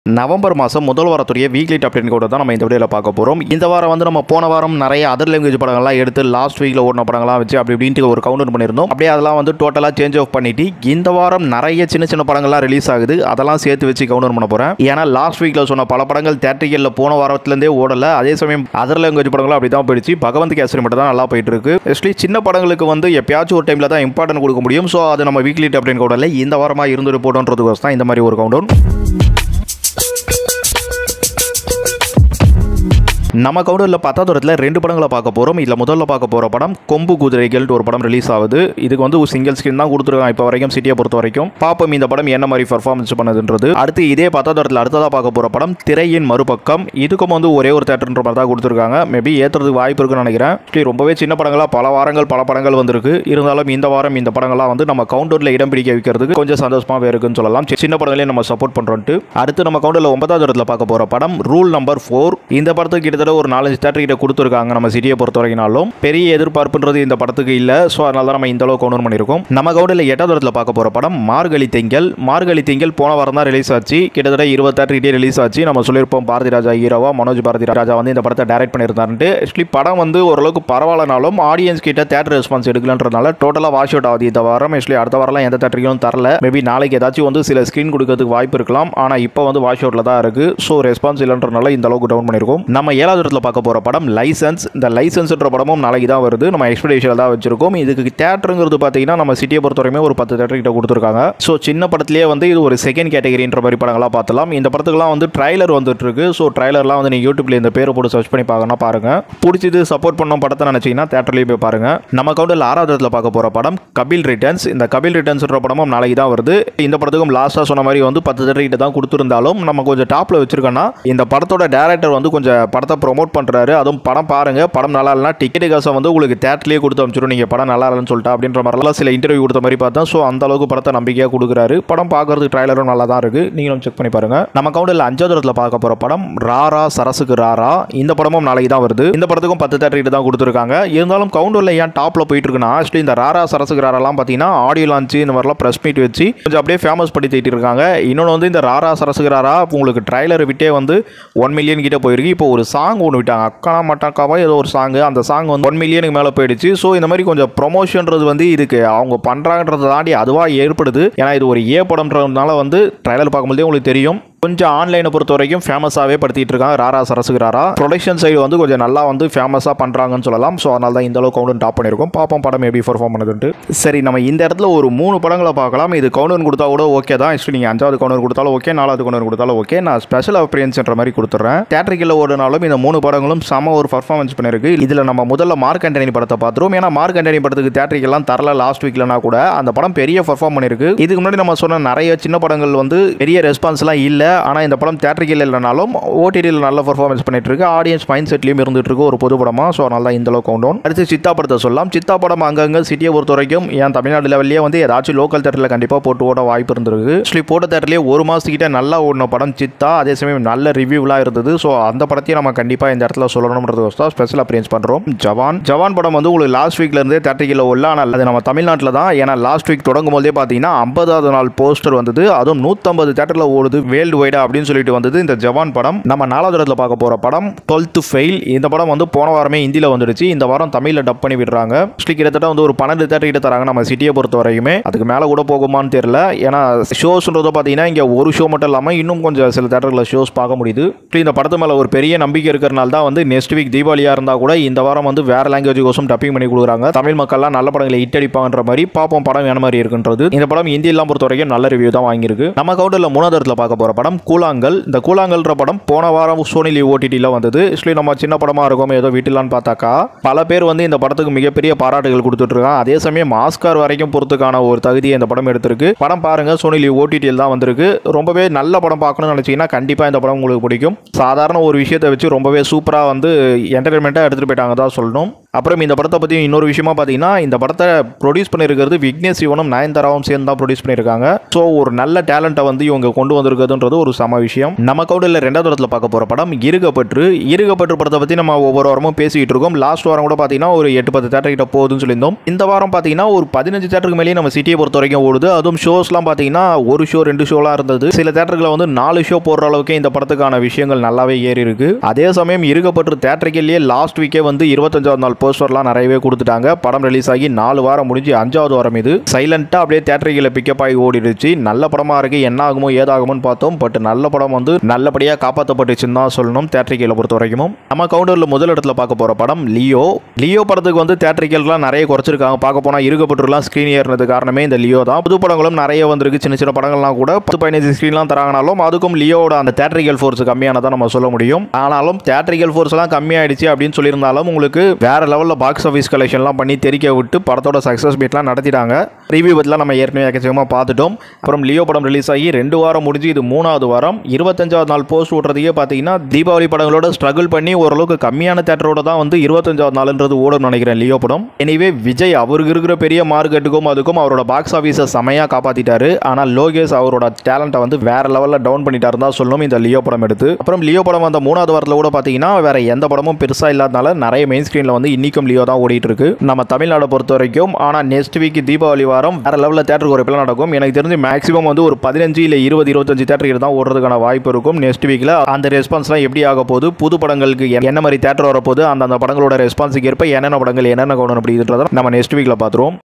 November மாதம் முதல் வாரத்துடைய weekly top ten கூட தான் நம்ம இந்த வீடியோவில் பார்க்க போகிறோம் இந்த வாரம் வந்து நம்ம போன வாரம் நிறைய அதர் லாங்குவேஜ் படங்கள்லாம் எடுத்து லாஸ்ட் வீக்கில் ஓடின படங்கள்லாம் வச்சு அப்படி இப்படின்ட்டு ஒரு கவுண்டர் பண்ணியிருந்தோம் அப்படியே அதெல்லாம் வந்து டோட்டலாக சேஞ்ச் ஆஃப் பண்ணிட்டு இந்த வாரம் நிறைய சின்ன சின்ன படங்கள்லாம் ரிலீஸ் ஆகுது அதெல்லாம் சேர்த்து வச்சு கவுண்டர் பண்ண போகிறேன் ஏன்னா லாஸ்ட் வீக்கில் சொன்ன பல படங்கள் தேட்டரிகளில் போன வாரத்துலேருந்தே ஓடல அதே சமயம் அதர் லாங்குவேஜ் படங்களும் அப்படி தான் போயிடுச்சு பகவந்த் கேசரி மட்டும் தான் நல்லா போயிட்டு இருக்கு எஸ்லி சின்ன படங்களுக்கு வந்து எப்பயாச்சும் ஒரு டைமில் தான் இம்பார்ட்டன்ட் கொடுக்க முடியும் ஸோ அது நம்ம வீக்லி டாப் டென் கூட இந்த வாரமாக இருந்துட்டு போட்டோன்றதுக்கோசம் தான் இந்த மாதிரி ஒரு கவுண்டவுன் நம்ம கவுண்டரில் பத்தாவது இடத்துல ரெண்டு படங்களை பார்க்க போகிறோம் இதில் முதல்ல பார்க்க போகிற படம் கொம்பு குதிரைகள்ட்டு ஒரு படம் ரிலீஸ் ஆகுது இதுக்கு வந்து ஒரு சிங்கிள் ஸ்கிரீன் தான் கொடுத்துருக்காங்க இப்போ வரைக்கும் சிட்டியை பொறுத்த வரைக்கும் பாப்போம் இந்த படம் என்ன மாதிரி பர்ஃபார்மன்ஸ் பண்ணுதுன்றது அடுத்து இதே பத்தாவது இடத்துல அடுத்ததாக பார்க்க போகிற படம் திரையின் மறுபக்கம் இதுக்கும் வந்து ஒரே ஒரு தேட்டர்ன்ற மாதிரி தான் கொடுத்துருக்காங்க மேபி ஏற்றுறதுக்கு வாய்ப்பு இருக்குன்னு நினைக்கிறேன் Actually ரொம்பவே சின்ன படங்களாக பல வாரங்கள் பல படங்கள் வந்திருக்கு இருந்தாலும் இந்த வாரம் இந்த படங்கள்லாம் வந்து நம்ம கவுண்டரில் இடம் பிடிக்க வைக்கிறதுக்கு கொஞ்சம் சந்தோஷமாகவே இருக்குன்னு சொல்லலாம் சி- சின்ன படங்களே நம்ம சப்போர்ட் பண்ணுறோன்ட்டு அடுத்து நம்ம கவுண்டரில் ஒன்பதாவது இடத்துல பார்க்க போகிற படம் ரூல் நம்பர் ஃபோர் இந்த படத்துக்கு கிட்டத்தட்ட ஒரு நாலஞ்சு தேட்டர் கிட்ட கொடுத்துருக்காங்க நம்ம சிட்டியை பொறுத்த வரைக்கும்னாலும் பெரிய எதிர்பார்ப்புன்றது இந்த படத்துக்கு இல்லை ஸோ அதனால தான் நம்ம இந்த அளவுக்கு கவுண்டர் பண்ணியிருக்கோம் நம்ம கவுண்டரில் எட்டாவது இடத்துல பார்க்க போகிற படம் மார்கழி திங்கள் மார்கழி திங்கள் போன வாரம் தான் ரிலீஸ் ஆச்சு கிட்டத்தட்ட இருபது தேட்டர் கிட்டே ரிலீஸ் ஆச்சு நம்ம சொல்லியிருப்போம் பாரதி ராஜா ஹீரோவா மனோஜ் பாரதி ராஜா வந்து இந்த படத்தை டைரக்ட் பண்ணியிருந்தாருன்ட்டு ஆக்சுவலி படம் வந்து ஓரளவுக்கு பரவாயில்லனாலும் ஆடியன்ஸ் கிட்ட தேட்டர் ரெஸ்பான்ஸ் எடுக்கலன்றதுனால டோட்டலாக வாஷ் அவுட் ஆகுது இந்த வாரம் ஆக்சுவலி அடுத்த வாரம்லாம் எந்த தேட்டருக்கும் தரல மேபி நாளைக்கு ஏதாச்சும் வந்து சில ஸ்க்ரீன் கொடுக்கறதுக்கு வாய்ப்பு இருக்கலாம் ஆனால் இப்போ வந்து வாஷ் அவுட்டில் தான் இருக்கு ஸோ ரெஸ்பான்ஸ் இல்லைன்றனால இந்த அளவுக்கு டவுன் பண்ணியிருக்கோம் நம்ம ஏழாவது இடத்துல பார்க்க போகிற படம் லைசன்ஸ் இந்த லைசன்ஸ்ன்ற படமும் நாளைக்கு தான் வருது நம்ம எக்ஸ்பெக்டேஷனில் தான் வச்சிருக்கோம் இதுக்கு தேட்டருங்கிறது பார்த்தீங்கன்னா நம்ம சிட்டியை பொறுத்த வரைக்கும் ஒரு பத்து தேட்டர் கிட்ட கொடுத்துருக்காங்க ஸோ சின்ன படத்துலேயே வந்து இது ஒரு செகண்ட் கேட்டகரின்ற மாதிரி படங்களாக பார்த்தலாம் இந்த படத்துக்குலாம் வந்து ட்ரைலர் வந்துட்டு இருக்கு ஸோ ட்ரைலர்லாம் வந்து நீங்கள் யூடியூப்ல இந்த பேரை போட்டு சர்ச் பண்ணி பார்க்கணும் பாருங்க பிடிச்சது சப்போர்ட் பண்ண படத்தை நினச்சிங்கன்னா தேட்டர்லேயும் போய் பாருங்க நம்ம கவுண்டில் ஆறாவது இடத்துல பார்க்க போகிற படம் கபில் ரிட்டர்ன்ஸ் இந்த கபில் ரிட்டர்ன்ஸ்ன்ற படமும் நாளைக்கு தான் வருது இந்த படத்துக்கும் லாஸ்ட்டாக சொன்ன மாதிரி வந்து பத்து தேட்டர் கிட்ட தான் கொடுத்துருந்தாலும் நம்ம கொஞ்சம் டாப்பில் வச்சிருக்கோன்னா இந்த படத்தோட டேரக்டர் வந்து கொஞ்சம் படத்தை ப்ரோமோட் பண்ணுறாரு அதுவும் படம் பாருங்க படம் நல்லா இல்லைனா டிக்கெட் காசை வந்து உங்களுக்கு தேட்டர்லேயே கொடுத்து அனுப்பிச்சிடும் நீங்கள் படம் நல்லா இல்லைன்னு சொல்லிட்டு அப்படின்ற மாதிரிலாம் சில இன்டர்வியூ கொடுத்த மாதிரி பார்த்தா ஸோ அந்த அளவுக்கு படத்தை நம்பிக்கையாக கொடுக்குறாரு படம் பார்க்கறதுக்கு ட்ரைலரும் நல்லா தான் இருக்கு நீங்களும் செக் பண்ணி பாருங்க நம்ம கவுண்டில் அஞ்சாவது இடத்துல பார்க்க போகிற படம் ராரா சரசுக்கு ராரா இந்த படமும் நாளைக்கு தான் வருது இந்த படத்துக்கும் பத்து தேட்டர் கிட்ட தான் கொடுத்துருக்காங்க இருந்தாலும் கவுண்டரில் ஏன் டாப்பில் போயிட்டு இருக்குன்னா ஆக்சுவலி இந்த ராரா சரசுக்கு ராராலாம் பார்த்தீங்கன்னா ஆடியோ லான்ச் இந்த மாதிரிலாம் ப்ரெஸ் மீட் வச்சு கொஞ்சம் அப்படியே ஃபேமஸ் படுத்திட்டு இருக்காங்க இன்னொன்று வந்து இந்த ராரா சரசுக்கு ராரா உங்களுக்கு ட்ரைலர் விட்டே வந்து ஒன் மில்லியன் கிட்ட போயிருக்கு இப்போ ஒரு சாங் ஒன்று விட்டாங்க அக்கானா மட்டாக்காவா ஏதோ ஒரு சாங் அந்த சாங் வந்து ஒன் மில்லியனுக்கு மேலே போயிடுச்சு ஸோ இந்த மாதிரி கொஞ்சம் ப்ரொமோஷன்றது வந்து இதுக்கு அவங்க பண்ணுறாங்கன்றதை தாண்டி அதுவாக ஏற்படுது ஏன்னா இது ஒரு ஏ படம்ன்றதுனால வந்து ட்ரைலர் பார்க்கும்போதே உங்களுக்கு தெரியும் கொஞ்சம் ஆன்லைனை பொறுத்த வரைக்கும் ஃபேமஸாகவே படுத்திட்டு இருக்காங்க ராரா சரசுக்கு ராரா ப்ரொடக்ஷன் சைடு வந்து கொஞ்சம் நல்லா வந்து ஃபேமஸாக பண்ணுறாங்கன்னு சொல்லலாம் ஸோ அதனால தான் இந்த அளவுக்கு கவுண்ட் டாப் பண்ணியிருக்கோம் பார்ப்போம் படம் எப்படி பர்ஃபார்ம் பண்ணுதுன்ட்டு சரி நம்ம இந்த இடத்துல ஒரு மூணு படங்களை பார்க்கலாம் இது கவுண்டர் கொடுத்தா கூட ஓகே தான் ஆக்சுவலி நீங்கள் அஞ்சாவது கவுண்டர் கொடுத்தாலும் ஓகே நாலாவது கவுண்டர் கொடுத்தாலும் ஓகே நான் ஸ்பெஷல் அப்பியன்ஸ்ன்ற மாதிரி கொடுத்துட்றேன் தேட்டரிக்கில் ஓடினாலும் இந்த மூணு படங்களும் செம ஒரு பர்ஃபார்மன்ஸ் பண்ணியிருக்கு இதில் நம்ம முதல்ல மார்க் அண்டனி படத்தை பார்த்துருவோம் ஏன்னா மார்க் அண்டனி படத்துக்கு தேட்டரிக்கெல்லாம் தரல லாஸ்ட் வீக்லனா கூட அந்த படம் பெரிய பர்ஃபார்ம் பண்ணியிருக்கு இதுக்கு முன்னாடி நம்ம சொன்ன நிறைய சின்ன படங்கள் வந்து பெரிய ரெஸ்பான்ஸ்லாம் இல்லை ஆனால் இந்த படம் தேட்டரிக்கல் இல்லைனாலும் ஓடிடியில் நல்ல பர்ஃபார்மன்ஸ் பண்ணிட்டு இருக்கு ஆடியன்ஸ் மைண்ட் செட்லையும் இருந்துட்டு இருக்கு ஒரு பொது படமா ஸோ அதனால தான் இந்த அளவுக்கு கவுண்ட் அடுத்து சித்தா படத்தை சொல்லலாம் சித்தா படம் அங்கங்கே சிட்டியை பொறுத்த வரைக்கும் ஏன் தமிழ்நாடு லெவல்லே வந்து ஏதாச்சும் லோக்கல் தேட்டரில் கண்டிப்பாக போட்டு ஓட வாய்ப்பு இருந்திருக்கு ஆக்சுவலி போட்ட தேட்டர்லேயே ஒரு மாதத்துக்கிட்ட நல்லா ஓடின படம் சித்தா அதே சமயம் நல்ல ரிவ்யூலாம் இருந்தது ஸோ அந்த படத்தையும் நம்ம கண்டிப்பாக இந்த இடத்துல சொல்லணும்ன்றது தான் ஸ்பெஷல் அப்பியன்ஸ் பண்ணுறோம் ஜவான் ஜவான் படம் வந்து உங்களுக்கு லாஸ்ட் வீக்ல இருந்தே தேட்டரிக்கல ஓடல ஆனால் அது நம்ம தமிழ்நாட்டில் தான் ஏன்னா லாஸ்ட் வீக் தொடங்கும் போதே பார்த்தீங்கன்னா ஐம்பதாவது நாள் போஸ்டர் வந்தது அதுவும் நூற்றம்பது தேட்டரில் ஓடுது வேர்ல்டு வைடா அப்படின்னு சொல்லிட்டு வந்தது இந்த ஜவான் படம் நம்ம நாலாவது இடத்துல பார்க்க போகிற படம் டுவெல்த் ஃபெயில் இந்த படம் வந்து போன வாரமே ஹிந்தியில் வந்துடுச்சு இந்த வாரம் தமிழில் டப் பண்ணி விடுறாங்க ஆக்சுவலி கிட்டத்தட்ட வந்து ஒரு பன்னெண்டு தேட்டர் கிட்ட தராங்க நம்ம சிட்டியை பொறுத்த வரைக்குமே அதுக்கு மேலே கூட போகுமான்னு தெரியல ஏன்னா ஷோஸ்ன்றதை பார்த்தீங்கன்னா இங்கே ஒரு ஷோ மட்டும் இல்லாமல் இன்னும் கொஞ்சம் சில தேட்டர்களில் ஷோஸ் பார்க்க முடியுது Actually இந்த படத்து மேலே ஒரு பெரிய நம்பிக்கை இருக்கிறனால தான் வந்து நெக்ஸ்ட் வீக் தீபாவளியாக இருந்தால் கூட இந்த வாரம் வந்து வேற லாங்குவேஜ் கோசம் டப்பிங் பண்ணி கொடுக்குறாங்க தமிழ் மக்கள்லாம் நல்ல படங்களை ஹிட் அடிப்பாங்கன்ற மாதிரி பார்ப்போம் படம் என்ன மாதிரி இருக்குன்றது இந்த படம் ஹிந்தியெல்லாம் பொறுத்த வரைக்கும் நல்ல ரிவ்யூ தான் வாங்கியிருக்கு நம்ம கவுண்டரில் மூணாவது இடத்துல பார்க்க போகிற படம் கூழாங்கல் இந்த கூழாங்கல்ன்ற படம் போன வாரம் சோனி லீவ் ஓடிடியில் வந்தது ஆக்சுவலி நம்ம சின்ன படமாக இருக்கும் ஏதோ வீட்டிலான்னு பார்த்தாக்கா பல பேர் வந்து இந்த படத்துக்கு மிகப்பெரிய பாராட்டுகள் கொடுத்துட்டு இருக்காங்க அதே சமயம் ஆஸ்கார் வரைக்கும் பொறுத்துக்கான ஒரு தகுதியை இந்த படம் எடுத்திருக்கு படம் பாருங்க சோனி லீவ் ஓடிடியில் தான் வந்திருக்கு ரொம்பவே நல்ல படம் பார்க்கணும்னு நினச்சிங்கன்னா கண்டிப்பாக இந்த படம் உங்களுக்கு பிடிக்கும் சாதாரண ஒரு விஷயத்தை வச்சு ரொம்பவே சூப்பராக வந்து என்டர்டைன்மெண்ட்டாக எடுத்துகிட்டு போயிட்டாங்க தான் சொல்லணும் அப்புறம் இந்த படத்தை பற்றி இன்னொரு விஷயமா பார்த்தீங்கன்னா இந்த படத்தை ப்ரொடியூஸ் பண்ணியிருக்கிறது விக்னேஷ் சிவனும் நயன்தாராவும் சேர்ந்து தான் ப்ரொடியூஸ் பண்ணியிருக்காங்க ஸோ ஒரு நல்ல டேலண்ட்டை வந்து இவங்க கொண்டு வந்திருக்கிறதுன்றது ஒரு சம விஷயம் நம்ம கவுண்டில் ரெண்டாவது இடத்துல பார்க்க போகிற படம் இருகப்பற்று இருகப்பற்று படத்தை பற்றி நம்ம ஒவ்வொரு வாரமும் பேசிக்கிட்டு இருக்கோம் லாஸ்ட் வாரம் கூட பார்த்தீங்கன்னா ஒரு எட்டு பத்து தேட்டர் கிட்ட போகுதுன்னு சொல்லியிருந்தோம் இந்த வாரம் பார்த்தீங்கன்னா ஒரு பதினஞ்சு தேட்டருக்கு மேலேயே நம்ம சிட்டியை பொறுத்த வரைக்கும் ஓடுது அதுவும் ஷோஸ்லாம் பார்த்தீங்கன்னா ஒரு ஷோ ரெண்டு ஷோலாம் இருந்தது சில தேட்டர்களில் வந்து நாலு ஷோ போடுற அளவுக்கு இந்த படத்துக்கான விஷயங்கள் நல்லாவே ஏறி இருக்கு அதே சமயம் இருக்கப்பட்டு தேட்டருக்கேயே லாஸ்ட் வீக்கே வந்து இருபத்தஞ்சாவது நாள் போஸ்டர்லாம் நிறையவே கொடுத்துட்டாங்க படம் ரிலீஸ் ஆகி நாலு வாரம் முடிஞ்சு அஞ்சாவது வாரம் இது சைலண்டாக அப்படியே தேட்டரில் பிக்கப் ஆகி ஓடிடுச்சு நல்ல படமாக இருக்கு என்ன ஆகுமோ ஏதாகுமோன்னு பார்த்தோம் பட் நல்ல படம் வந்து நல்லபடியாக காப்பாற்றப்பட்டுச்சுன்னு தான் சொல்லணும் தேட்டரிக்கையில் பொறுத்த வரைக்கும் நம்ம கவுண்டரில் முதல் இடத்துல பார்க்க போகிற படம் லியோ லியோ படத்துக்கு வந்து தேட்டரிக்கல்லாம் நிறைய குறைச்சிருக்காங்க பார்க்க போனால் இருக்கப்பட்டுலாம் ஸ்க்ரீன் ஏறினது காரணமே இந்த லியோ தான் புது படங்களும் நிறைய வந்திருக்கு சின்ன சின்ன படங்கள்லாம் கூட பத்து பதினஞ்சு ஸ்க்ரீன்லாம் தராங்கனாலும் அதுக்கும் லியோவோட அந்த தேட்டரிக்கல் ஃபோர்ஸ் கம்மியானதான் நம்ம சொல்ல முடியும் ஆனாலும் தேட்டரிக்கல் ஃபோர்ஸ்லாம் கம்மியாயிடுச்சு அப்படின்னு சொல்லியிருந்தாலும் உங்களுக்கு வேற லெவலில் பாக்ஸ் ஆஃபீஸ் கலெக்ஷன்லாம் பண்ணி தெரிக்க விட்டு படத்தோட சக்ஸஸ் மீட்லாம் நடத்திட்டாங்க ரிவ்யூ பற்றிலாம் நம்ம ஏற்கனவே எக்கச்சக்கமாக பார்த்துட்டோம் அப்புறம் லியோ படம் ரிலீஸ் ஆகி ரெண்டு வாரம் முடிஞ்சு இது மூணாவது வாரம் இருபத்தஞ்சாவது நாள் போஸ்ட் விட்றதுக்கே பார்த்தீங்கன்னா தீபாவளி படங்களோட ஸ்ட்ரகிள் பண்ணி ஓரளவுக்கு கம்மியான தேட்டரோட தான் வந்து இருபத்தஞ்சாவது நாளுன்றது ஓடும் நினைக்கிறேன் லியோ படம் எனிவே விஜய் அவருக்கு இருக்கிற பெரிய மார்க்கெட்டுக்கும் அதுக்கும் அவரோட பாக்ஸ் ஆஃபீஸை செமையாக காப்பாற்றிட்டாரு ஆனால் லோகேஷ் அவரோட டேலண்ட்டை வந்து வேற லெவலில் டவுன் பண்ணிட்டாரு தான் சொல்லணும் இந்த லியோ படம் எடுத்து அப்புறம் லியோ படம் அந்த மூணாவது வாரத்தில் கூட பார்த்தீங்கன்னா வேற எந்த படமும் பெருசாக இல்லாதனால நிறைய மெயின் ஸ்க்ரீனில் வந்து இன்னிக்கும் லியோ தான் ஓடிட்டு இருக்கு நம்ம தமிழ்நாடை பொறுத்த வரைக்கும் ஆனால் நெக்ஸ்ட் வீக் தீபாவளி வாரம் வேற லெவலில் தேட்டருக்கு ஒரு பிள்ளை நடக்கும் எனக்கு தெரிஞ்சு மேக்ஸிமம் வந்து ஒரு பதினஞ்சு இல்லை இருபது இருபத்தஞ்சு தேட்டருக்கு தான் ஓடுறதுக்கான வாய்ப்பு இருக்கும் நெக்ஸ்ட் வீக்கில் அந்த ரெஸ்பான்ஸ்லாம் எப்படி ஆக போகுது புது படங்களுக்கு என்ன மாதிரி தேட்டர் வரப்போகுது அந்த அந்த படங்களோட ரெஸ்பான்ஸுக்கு ஏற்ப என்னென்ன படங்கள் என்னென்ன கவனம் அப்படின்றத நம்ம நெக்ஸ்ட் வீக்கில் பார்த்துருவோம்